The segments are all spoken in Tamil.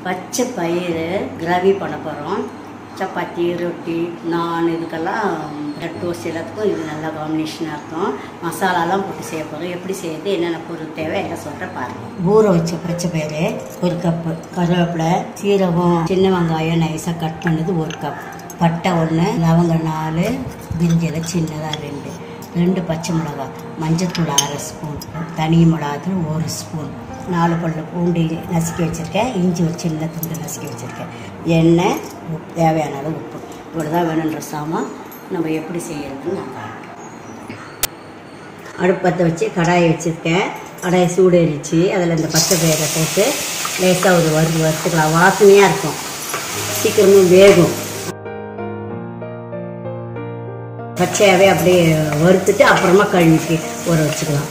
பச்சை பயிறு கிரவி பண்ண போகிறோம் சப்பாத்தி ரொட்டி நான் இதுக்கெல்லாம் பிரெட் டோஸ்ட் எல்லாத்துக்கும் இது நல்லா காம்பினேஷனாக இருக்கும் மசாலாலாம் போட்டு செய்ய போகிறோம் எப்படி செய்யறது என்னென்ன பொருள் தேவை எல்லாம் சொல்கிறேன் பாருங்கள் ஊற வச்ச பச்சை பயிறு ஒரு கப்பு கருவேப்பிலை சீரகம் சின்ன வெங்காயம் நைஸாக கட் பண்ணது ஒரு கப் பட்டை ஒன்று லவங்கம் நாலு பிரிஞ்சில் சின்னதாக ரெண்டு ரெண்டு பச்சை மிளகாய் மஞ்சத்தூள் அரை ஸ்பூன் தனி மிளகாத்தூள் ஒரு ஸ்பூன் நாலு பல்லு பூண்டு நசுக்கி வச்சுருக்கேன் இஞ்சி ஒரு சின்ன துண்டு நசுக்கி வச்சுருக்கேன் எண்ணெய் உப்பு தேவையான அளவு உப்பு இவ்வளோ தான் வேணுன்ற சாமான் நம்ம எப்படி செய்யறதுன்னு நான் காட்டுறேன் அடுப்பத்தை வச்சு கடாயை வச்சுருக்கேன் கடாயை சூடேறிச்சு அதில் இந்த பச்சை பயிரை போட்டு லேசாக ஒரு வறுத்து வறுத்துக்கலாம் வாசனையாக இருக்கும் சீக்கிரமும் வேகும் பச்சையாகவே அப்படியே வறுத்துட்டு அப்புறமா கழுவிட்டு ஊற வச்சுக்கலாம்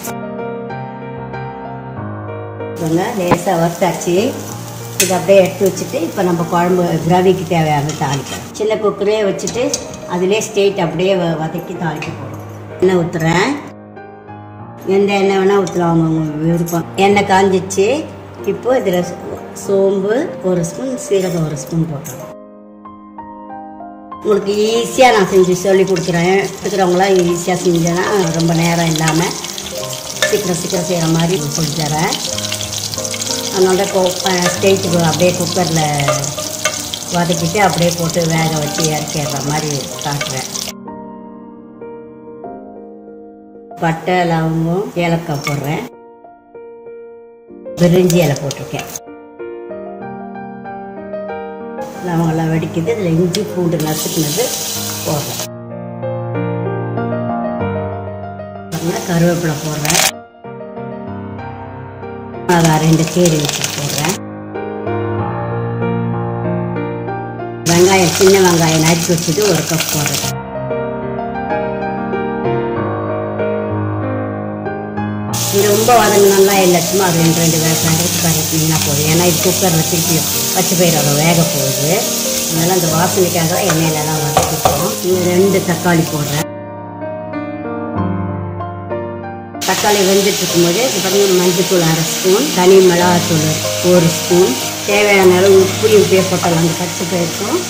இவங்க லேசாக வறுத்தாச்சு இதை அப்படியே எடுத்து வச்சுட்டு இப்போ நம்ம குழம்பு கிரவிக்கு தேவையான தாளிக்கலாம் சின்ன குக்கரே வச்சுட்டு அதிலே ஸ்டேட் அப்படியே வ- வதக்கி தாளிக்க போகிறோம் எண்ணெய் ஊற்றுறேன் எந்த எண்ணெய் வேணால் ஊற்றலாம் அவங்க விருப்பம் எண்ணெய் காஞ்சிச்சு இப்போ இதில் சோம்பு ஒரு ஸ்பூன் சீரகம் ஒரு ஸ்பூன் போட்டுருவோம் உங்களுக்கு ஈஸியாக நான் செஞ்சு சொல்லி கொடுக்குறேன் இருக்கிறவங்களாம் ஈஸியாக செஞ்சேன்னா ரொம்ப நேரம் இல்லாமல் சீக்கிரம் சீக்கிரம் செய்கிற மாதிரி சொல்லி தரேன் அதனால கோ ஸ்டேஜுக்கு அப்படியே குக்கரில் வதக்கிட்டு அப்படியே போட்டு வேக வச்சு இறக்கிடுற மாதிரி காட்டுறேன் பட்டை லவங்கம் ஏலக்காய் போடுறேன் பிரிஞ்சி இலை போட்டிருக்கேன் லவங்கெல்லாம் வெடிக்குது இதில் இஞ்சி பூண்டு நசுக்குனது போடுறேன் அப்புறமா கருவேப்பிலை போடுறேன் மிளகா ரெண்டு கீரை வச்சு போடுறேன் வெங்காயம் சின்ன வெங்காயம் நறுக்கி வச்சுட்டு ஒரு கப் போடுறேன் இது ரொம்ப வதங்கினாலாம் இல்லை சும்மா அது ரெண்டு ரெண்டு வேக்காண்டு கரைக்கினீங்கன்னா போதும் ஏன்னா இது குக்கரில் திருப்பி பச்சை பயிரோட வேக போகுது அதனால அந்த வாசனைக்காக தான் எண்ணெயிலலாம் வதக்கிப்போம் இது ரெண்டு தக்காளி போடுறேன் தக்காளி வெந்துட்டு இருக்கும்போது இது பாருங்க மஞ்சத்தூள் அரை ஸ்பூன் தனி மிளகாத்தூள் ஒரு ஸ்பூன் தேவையான அளவு உப்பு இப்படியே போட்டலாம் அந்த பச்சை பயிருக்கும்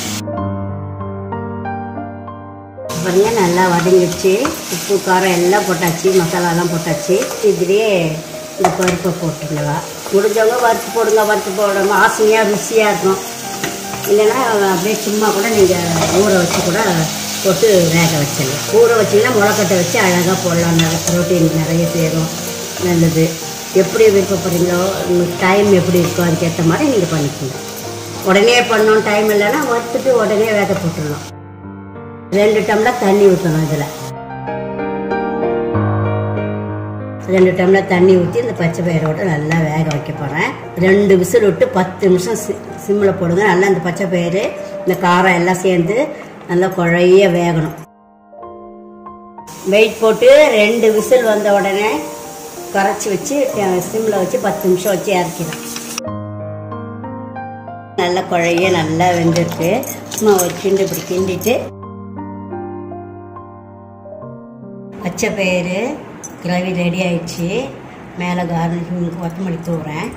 பாருங்க நல்லா வதங்கிடுச்சு உப்பு காரம் எல்லாம் போட்டாச்சு மசாலாலாம் போட்டாச்சு இதுலேயே இந்த பருப்பை போட்டுருந்தவா முடிஞ்சவங்க வறுத்து போடுங்க வறுத்து போடாம ஆசையாக ருசியாக இருக்கும் இல்லைன்னா அப்படியே சும்மா கூட நீங்கள் ஊற வச்சு கூட போட்டு வேக வச்சிடலாம் ஊற வச்சிங்கன்னா முளைக்கட்டை வச்சு அழகாக போடலாம் நல்ல ப்ரோட்டீன் நிறைய சேரும் நல்லது எப்படி விருப்பப்படுறீங்களோ உங்களுக்கு டைம் எப்படி இருக்கோ அதுக்கேற்ற மாதிரி நீங்கள் பண்ணிக்கோங்க உடனே பண்ணோம் டைம் இல்லைன்னா வறுத்துட்டு உடனே வேக போட்டுடலாம் ரெண்டு டம்ளர் தண்ணி ஊற்றணும் இதில் ரெண்டு டம்ளர் தண்ணி ஊற்றி இந்த பச்சை பயிரோட நல்லா வேக வைக்க போகிறேன் ரெண்டு விசில் விட்டு பத்து நிமிஷம் சி சிம்மில் போடுங்க நல்லா இந்த பச்சை பயிறு இந்த காரம் எல்லாம் சேர்ந்து நல்லா குழைய வேகணும் வெயிட் போட்டு ரெண்டு விசில் வந்த உடனே கரைச்சி வச்சு சிம்மில் வச்சு பத்து நிமிஷம் வச்சு இறக்கிடும் நல்லா குழைய நல்லா வெந்திருக்கு சும்மா ஒரு கிண்டு இப்படி கிண்டிட்டு பச்சை பயிறு கிரவி ரெடி ஆயிடுச்சு மேலே கார்னிஷிங் கொத்தமல்லி தூவுறேன்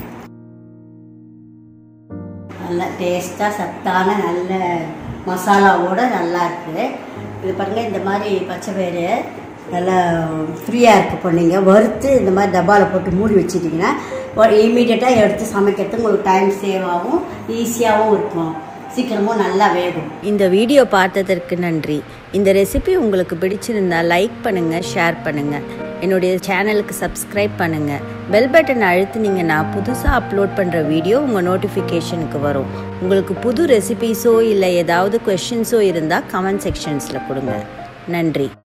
நல்லா டேஸ்ட்டாக சத்தான நல்ல மசாலாவோட நல்லா இருக்குது இது பாருங்கள் இந்த மாதிரி பச்சை பயிறு நல்லா ஃப்ரீயாக இருக்கு பண்ணீங்க வறுத்து இந்த மாதிரி டப்பாவில் போட்டு மூடி வச்சிட்டிங்கன்னா இமீடியட்டாக எடுத்து சமைக்கிறதுக்கு உங்களுக்கு டைம் சேவ் ஆகும் ஈஸியாகவும் இருக்கும் சீக்கிரமும் நல்லா வேகும் இந்த வீடியோ பார்த்ததற்கு நன்றி இந்த ரெசிபி உங்களுக்கு பிடிச்சிருந்தா லைக் பண்ணுங்க ஷேர் பண்ணுங்க என்னுடைய சேனலுக்கு சப்ஸ்கிரைப் பண்ணுங்க பெல் பட்டன் அழுத்துனீங்கன்னா புதுசாக அப்லோட் பண்ணுற வீடியோ உங்கள் நோட்டிஃபிகேஷனுக்கு வரும் உங்களுக்கு புது ரெசிபிஸோ இல்லை ஏதாவது கொஷின்ஸோ இருந்தால் கமெண்ட் செக்ஷன்ஸில் கொடுங்க நன்றி